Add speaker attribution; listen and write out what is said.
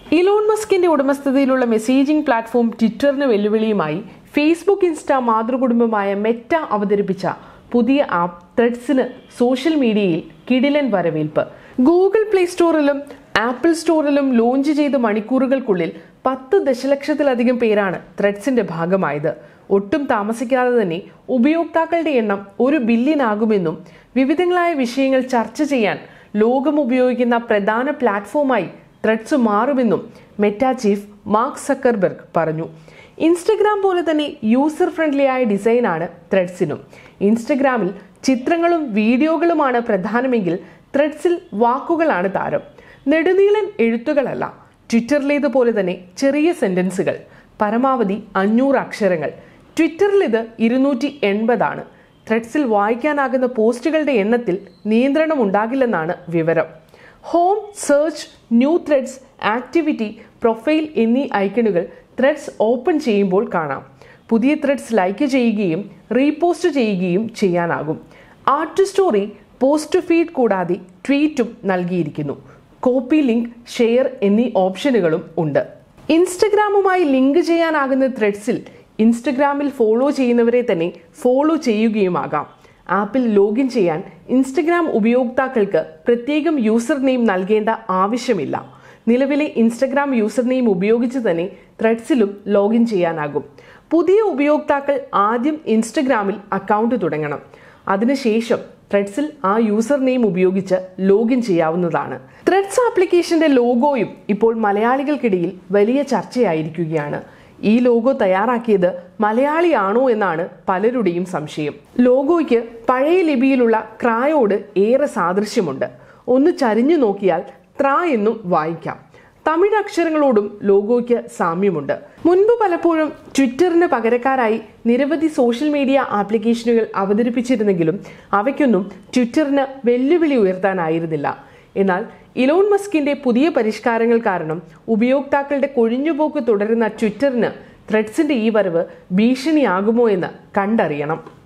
Speaker 1: Elon മസ്കിന്റെ ഉടമസ്ഥതയിലുള്ള messaging platform ട്വിറ്ററിന് വെല്ലുവിളിയുമായി ഫേസ്ബുക്ക് ഇൻസ്റ്റ മാതൃകുടുംബമായ മെറ്റ അവതരിപ്പിച്ച പുതിയ ആപ്പ് ത്രെഡ്സിന് സോഷ്യൽ മീഡിയയിൽ കിടിലൻ വരവേൽപ്പ് ഗൂഗിൾ പ്ലേ സ്റ്റോറിലും ആപ്പിൾ സ്റ്റോറിലും ലോഞ്ച് ചെയ്ത മണിക്കൂറുകൾക്കുള്ളിൽ പത്ത് ദശലക്ഷത്തിലധികം പേരാണ് ത്രെഡ്സിന്റെ ഭാഗമായത് ഒട്ടും താമസിക്കാതെ തന്നെ ഉപയോക്താക്കളുടെ എണ്ണം ഒരു ബില്യൺ ആകുമെന്നും വിവിധങ്ങളായ വിഷയങ്ങൾ ചർച്ച ചെയ്യാൻ ലോകം ഉപയോഗിക്കുന്ന പ്രധാന പ്ലാറ്റ്ഫോമായി ത്രെഡ്സ് മാറുമെന്നും മെറ്റ ചീഫ് മാർക്ക് സക്കർബർഗ് പറഞ്ഞു ഇൻസ്റ്റഗ്രാം പോലെ തന്നെ യൂസർ ഫ്രണ്ട്ലി ആയ ഡിസൈനാണ് ത്രെഡ്സിനും ഇൻസ്റ്റഗ്രാമിൽ ചിത്രങ്ങളും വീഡിയോകളുമാണ് പ്രധാനമെങ്കിൽ ത്രെഡ്സിൽ വാക്കുകളാണ് താരം നെടുനീളൻ എഴുത്തുകളല്ല ട്വിറ്ററിലേതുപോലെ തന്നെ ചെറിയ സെന്റൻസുകൾ പരമാവധി അഞ്ഞൂറ് അക്ഷരങ്ങൾ ട്വിറ്ററിൽ ഇത് ഇരുന്നൂറ്റി എൺപതാണ് ത്രെഡ്സിൽ വായിക്കാനാകുന്ന പോസ്റ്റുകളുടെ എണ്ണത്തിൽ നിയന്ത്രണം ഉണ്ടാകില്ലെന്നാണ് വിവരം home search new Threads activity profile എന്നീ ഐക്കണുകൾ ത്രെഡ്സ് ഓപ്പൺ ചെയ്യുമ്പോൾ കാണാം പുതിയ ത്രെഡ്സ് ലൈക്ക് ചെയ്യുകയും റീപോസ്റ്റ് ചെയ്യുകയും ചെയ്യാനാകും add to story post feed കൂടാതെ ട്വീറ്റും നൽകിയിരിക്കുന്നു കോപ്പി ലിങ്ക് ഷെയർ എന്നീ ഓപ്ഷനുകളും ഉണ്ട് ഇൻസ്റ്റഗ്രാമുമായി ലിങ്ക് ചെയ്യാനാകുന്ന ത്രെഡ്സിൽ ഇൻസ്റ്റഗ്രാമിൽ ഫോളോ ചെയ്യുന്നവരെ തന്നെ ഫോളോ ചെയ്യുകയുമാകാം ആപ്പിൽ ലോഗിൻ ചെയ്യാൻ ഇൻസ്റ്റഗ്രാം ഉപയോക്താക്കൾക്ക് പ്രത്യേകം യൂസർ നെയിം നൽകേണ്ട ആവശ്യമില്ല നിലവിലെ ഇൻസ്റ്റഗ്രാം യൂസർ നെയിം ഉപയോഗിച്ച് തന്നെ ത്രെഡ്സിലും ലോഗിൻ ചെയ്യാനാകും പുതിയ ഉപയോക്താക്കൾ ആദ്യം ഇൻസ്റ്റഗ്രാമിൽ അക്കൗണ്ട് തുടങ്ങണം അതിനുശേഷം ത്രെഡ്സിൽ ആ യൂസർ നെയിം ഉപയോഗിച്ച് ലോഗിൻ ചെയ്യാവുന്നതാണ് ത്രെഡ്സ് ആപ്ലിക്കേഷന്റെ ലോഗോയും ഇപ്പോൾ മലയാളികൾക്കിടയിൽ വലിയ ചർച്ചയായിരിക്കുകയാണ് ഈ ലോഗോ തയ്യാറാക്കിയത് മലയാളിയാണോ എന്നാണ് പലരുടെയും സംശയം ലോഗോയ്ക്ക് പഴയ ലിപിയിലുള്ള ക്രായോട് ഏറെ സാദൃശ്യമുണ്ട് ഒന്ന് ചരിഞ്ഞു നോക്കിയാൽ ത്ര എന്നും വായിക്കാം തമിഴ് അക്ഷരങ്ങളോടും ലോഗോയ്ക്ക് സാമ്യമുണ്ട് മുൻപ് പലപ്പോഴും ട്വിറ്ററിന് പകരക്കാരായി നിരവധി സോഷ്യൽ മീഡിയ ആപ്ലിക്കേഷനുകൾ അവതരിപ്പിച്ചിരുന്നെങ്കിലും അവയ്ക്കൊന്നും ട്വിറ്ററിന് വെല്ലുവിളി ഉയർത്താനായിരുന്നില്ല എന്നാൽ ഇലോൺ മസ്കിന്റെ പുതിയ പരിഷ്കാരങ്ങൾ കാരണം ഉപയോക്താക്കളുടെ കൊഴിഞ്ഞുപോക്ക് തുടരുന്ന ട്വിറ്ററിന് ത്രെഡ്സിന്റെ ഈ വരവ് ഭീഷണിയാകുമോ എന്ന് കണ്ടറിയണം